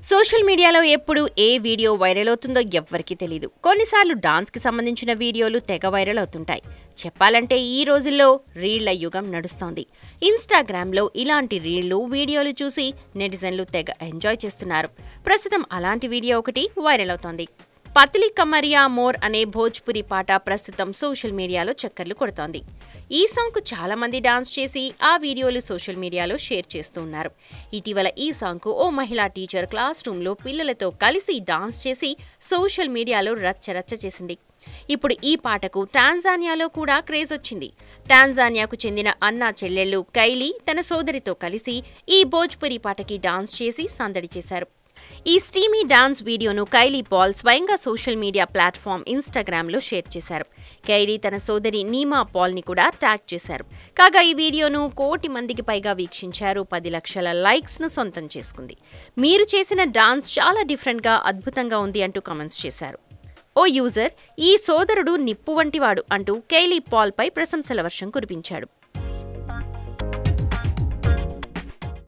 social మీడియాలో ఎప్పుడు ఏ video viral అవుతుందో ఎవ్వరికీ తెలియదు కొన్నిసార్లు డాన్స్కి సంబంధించిన వీడియోలు తెగ వైరల్ అవుతుంటాయి చెప్పాలంటే ఈ రోజుల్లో రీళ్ల యుగం నడుస్తోంది ఇన్స్టాగ్రామ్లో ఇలాంటి రీళ్లు వీడియోలు చూసి నెటిజన్లు తెగ ఎంజాయ్ చేస్తున్నారు ప్రస్తుతం అలాంటి వీడియో ఒకటి వైరల్ అవుతోంది పత్లి కమరియా మోర్ అనే భోజ్పురి పాట ప్రస్తుతం సోషల్ మీడియాలో చక్కర్లు కొడుతోంది ఈ సాంగ్కు చాలా మంది డాన్స్ చేసి ఆ వీడియోలు సోషల్ మీడియాలో షేర్ చేస్తూ ఉన్నారు ఇటీవల ఈ సాంగ్కు ఓ మహిళా టీచర్ క్లాస్ రూమ్లో పిల్లలతో కలిసి డాన్స్ చేసి సోషల్ మీడియాలో రచ్చరచ్చ చేసింది ఇప్పుడు ఈ పాటకు టాంజానియాలో కూడా క్రేజ్ వచ్చింది టాంజానియాకు చెందిన అన్నా చెల్లెళ్ళు కైలీ తన సోదరితో కలిసి ఈ భోజ్పురి పాటకి డాన్స్ చేసి సందడి చేశారు ఈ స్టీమీ డాన్స్ వీడియోను కైలీ పాల్ స్వయంగా సోషల్ మీడియా ప్లాట్ఫామ్ ఇన్స్టాగ్రామ్లో షేర్ చేశారు కైలీ తన సోదరి నీమా పాల్ని కూడా ట్యాగ్ చేశారు కాగా ఈ వీడియోను కోటి మందికి పైగా వీక్షించారు పది లక్షల లైక్స్ను సొంతం చేసుకుంది మీరు చేసిన డాన్స్ చాలా డిఫరెంట్గా అద్భుతంగా ఉంది అంటూ కామెంట్స్ చేశారు ఓ యూజర్ ఈ సోదరుడు నిప్పు వంటివాడు అంటూ కైలీ పాల్పై ప్రశంసల వర్షం కురిపించాడు